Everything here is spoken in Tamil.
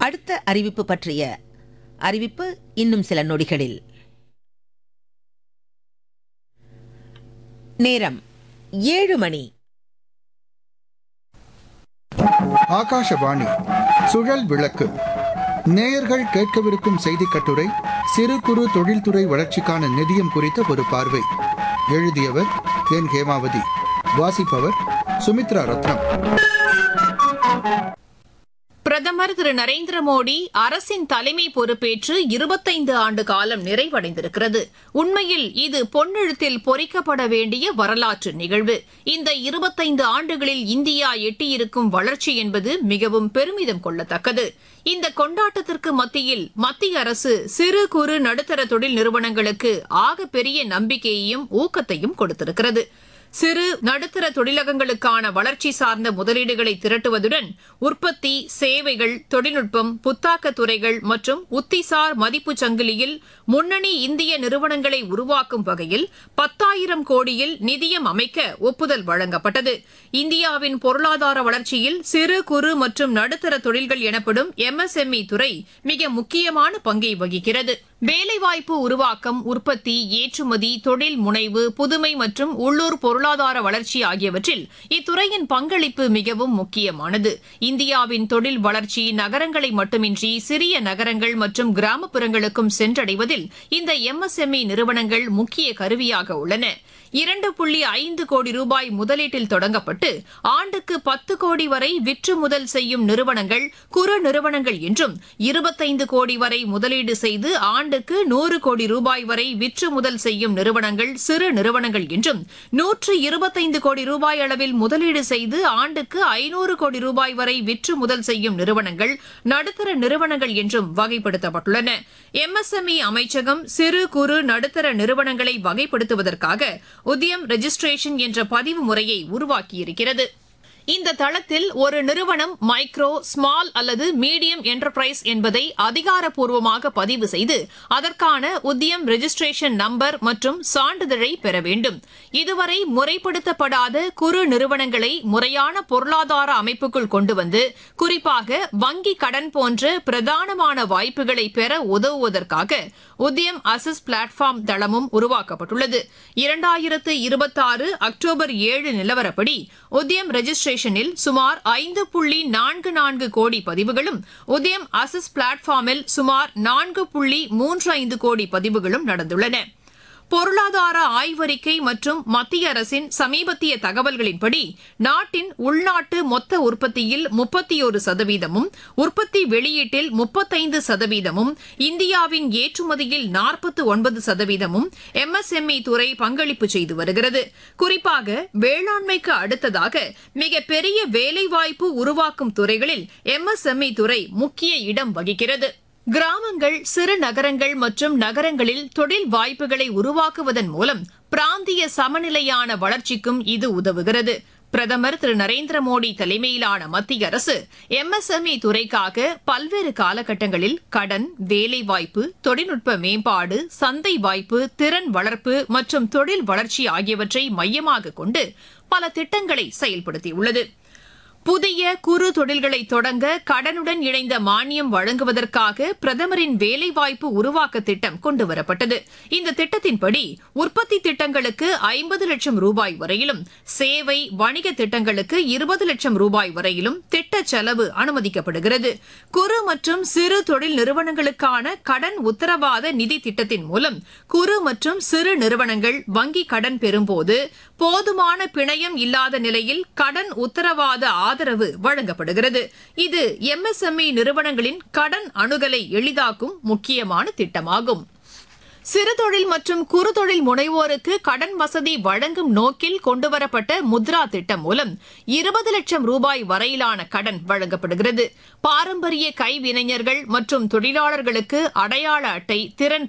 அடுத்த அறிவிப்பு பற்றிய அறிவிப்பு இன்னும் சில நொடிகளில் நேரம் ஏழு மணி ஆகாஷவாணி சுழல் விளக்கு நேயர்கள் கேட்கவிருக்கும் செய்திக் கட்டுரை சிறு குறு தொழில்துறை வளர்ச்சிக்கான நிதியம் குறித்த ஒரு பார்வை எழுதியவர் என் ஹேமாவதி வாசிப்பவர் சுமித்ரா ரத்னம் பிரதமர் திரு நரேந்திர மோடி அரசின் தலைமை பொறுப்பேற்று இருபத்தைந்து ஆண்டு காலம் நிறைவடைந்திருக்கிறது உண்மையில் இது பொன்னெழுத்தில் பொறிக்கப்பட வேண்டிய வரலாற்று நிகழ்வு இந்த இருபத்தைந்து ஆண்டுகளில் இந்தியா எட்டியிருக்கும் வளர்ச்சி என்பது மிகவும் பெருமிதம் கொள்ளத்தக்கது இந்த கொண்டாட்டத்திற்கு மத்தியில் மத்திய அரசு சிறு குறு நடுத்தர தொழில் நிறுவனங்களுக்கு ஆக பெரிய நம்பிக்கையையும் ஊக்கத்தையும் கொடுத்திருக்கிறது சிறு நடுத்தர தொழிலகங்களுக்கான வளர்ச்சி சார்ந்த முதலீடுகளை திரட்டுவதுடன் உற்பத்தி சேவைகள் தொழில்நுட்பம் புத்தாக்க துறைகள் மற்றும் உத்திசார் மதிப்புச் சங்கிலியில் முன்னணி இந்திய நிறுவனங்களை உருவாக்கும் வகையில் பத்தாயிரம் கோடியில் நிதியம் அமைக்க ஒப்புதல் வழங்கப்பட்டது இந்தியாவின் பொருளாதார வளர்ச்சியில் சிறு குறு மற்றும் நடுத்தர தொழில்கள் எனப்படும் எம்எஸ்எம்இ துறை மிக முக்கியமான பங்கை வகிக்கிறது வேலைவாய்ப்பு உருவாக்கம் உற்பத்தி ஏற்றுமதி தொழில் முனைவு புதுமை மற்றும் உள்ளூர் பொருளாதார வளர்ச்சி ஆகியவற்றில் இத்துறையின் பங்களிப்பு மிகவும் முக்கியமானது இந்தியாவின் தொழில் வளர்ச்சி நகரங்களை மட்டுமின்றி சிறிய நகரங்கள் மற்றும் கிராமப்புறங்களுக்கும் சென்றடைவதில் இந்த எம்எஸ்எம்இ நிறுவனங்கள் முக்கிய கருவியாக உள்ளன இரண்டு புள்ளி ஐந்து கோடி ரூபாய் முதலீட்டில் தொடங்கப்பட்டு ஆண்டுக்கு பத்து கோடி வரை விற்று முதல் செய்யும் நிறுவனங்கள் குறு நிறுவனங்கள் என்றும் இருபத்தைந்து கோடி வரை முதலீடு செய்து ஆண்டுக்கு நூறு கோடி ரூபாய் வரை விற்று முதல் செய்யும் நிறுவனங்கள் சிறு நிறுவனங்கள் என்றும் நூற்று இருபத்தைந்து கோடி ரூபாய் அளவில் முதலீடு செய்து ஆண்டுக்கு ஐநூறு கோடி ரூபாய் வரை விற்று முதல் செய்யும் நிறுவனங்கள் நடுத்தர நிறுவனங்கள் என்றும் வகைப்படுத்தப்பட்டுள்ளன எம்எஸ்எம்இ அமைச்சகம் சிறு குறு நடுத்தர நிறுவனங்களை வகைப்படுத்துவதற்காக உத்யம் ரெஜிஸ்ட்ரேஷன் என்ற பதிவு முறையை உருவாக்கியிருக்கிறது இந்த தளத்தில் ஒரு நிறுவனம் மைக்ரோ ஸ்மால் அல்லது மீடியம் என்டர்பிரைஸ் என்பதை அதிகாரப்பூர்வமாக பதிவு செய்து அதற்கான உத்தியம் ரெஜிஸ்ட்ரேஷன் நம்பர் மற்றும் சான்றிதழை பெற வேண்டும் இதுவரை முறைப்படுத்தப்படாத குறு நிறுவனங்களை முறையான பொருளாதார அமைப்புக்குள் கொண்டு வந்து குறிப்பாக வங்கி கடன் போன்ற பிரதானமான வாய்ப்புகளை பெற உதவுவதற்காக உத்தியம் அசஸ் பிளாட்ஃபார்ம் தளமும் உருவாக்கப்பட்டுள்ளது இரண்டாயிரத்து இருபத்தாறு அக்டோபர் ஏழு நிலவரப்படி உத்தியம் ரெஜிஸ்ட்ரேஷனில் சுமார் ஐந்து புள்ளி நான்கு நான்கு கோடி பதிவுகளும் உதயம் அசஸ் பிளாட்ஃபார்மில் சுமார் நான்கு புள்ளி மூன்று ஐந்து கோடி பதிவுகளும் நடந்துள்ளன பொருளாதார ஆய்வறிக்கை மற்றும் மத்திய அரசின் சமீபத்திய தகவல்களின்படி நாட்டின் உள்நாட்டு மொத்த உற்பத்தியில் முப்பத்தியொரு சதவீதமும் உற்பத்தி வெளியீட்டில் முப்பத்தைந்து சதவீதமும் இந்தியாவின் ஏற்றுமதியில் நாற்பத்தி ஒன்பது சதவீதமும் எம்எஸ்எம்இ துறை பங்களிப்பு செய்து வருகிறது குறிப்பாக வேளாண்மைக்கு அடுத்ததாக மிகப்பெரிய வேலைவாய்ப்பு உருவாக்கும் துறைகளில் எம்எஸ்எம்இ துறை முக்கிய இடம் வகிக்கிறது கிராமங்கள் சிறு நகரங்கள் மற்றும் நகரங்களில் தொழில் வாய்ப்புகளை உருவாக்குவதன் மூலம் பிராந்திய சமநிலையான வளர்ச்சிக்கும் இது உதவுகிறது பிரதமர் திரு நரேந்திர மோடி தலைமையிலான மத்திய அரசு எம்எஸ்எம்இ துறைக்காக பல்வேறு காலகட்டங்களில் கடன் வேலைவாய்ப்பு தொழில்நுட்ப மேம்பாடு சந்தை வாய்ப்பு திறன் வளர்ப்பு மற்றும் தொழில் வளர்ச்சி ஆகியவற்றை மையமாக கொண்டு பல திட்டங்களை செயல்படுத்தியுள்ளது புதிய குறு தொழில்களை தொடங்க கடனுடன் இணைந்த மானியம் வழங்குவதற்காக பிரதமரின் வேலைவாய்ப்பு உருவாக்க திட்டம் கொண்டுவரப்பட்டது இந்த திட்டத்தின்படி உற்பத்தி திட்டங்களுக்கு ஐம்பது லட்சம் ரூபாய் வரையிலும் சேவை வணிக திட்டங்களுக்கு இருபது லட்சம் ரூபாய் வரையிலும் திட்ட செலவு அனுமதிக்கப்படுகிறது குறு மற்றும் சிறு தொழில் நிறுவனங்களுக்கான கடன் உத்தரவாத நிதி திட்டத்தின் மூலம் குறு மற்றும் சிறு நிறுவனங்கள் வங்கி கடன் பெறும்போது போதுமான பிணையம் இல்லாத நிலையில் கடன் உத்தரவாத ஆதரவு வழங்கப்படுகிறது இது எம்எஸ்எம்இ நிறுவனங்களின் கடன் அணுகலை எளிதாக்கும் முக்கியமான திட்டமாகும் சிறுதொழில் மற்றும் குறுதொழில் முனைவோருக்கு கடன் வசதி வழங்கும் நோக்கில் கொண்டுவரப்பட்ட முத்ரா திட்டம் மூலம் இருபது லட்சம் ரூபாய் வரையிலான கடன் வழங்கப்படுகிறது பாரம்பரிய கைவினைஞர்கள் மற்றும் தொழிலாளர்களுக்கு அடையாள அட்டை திறன்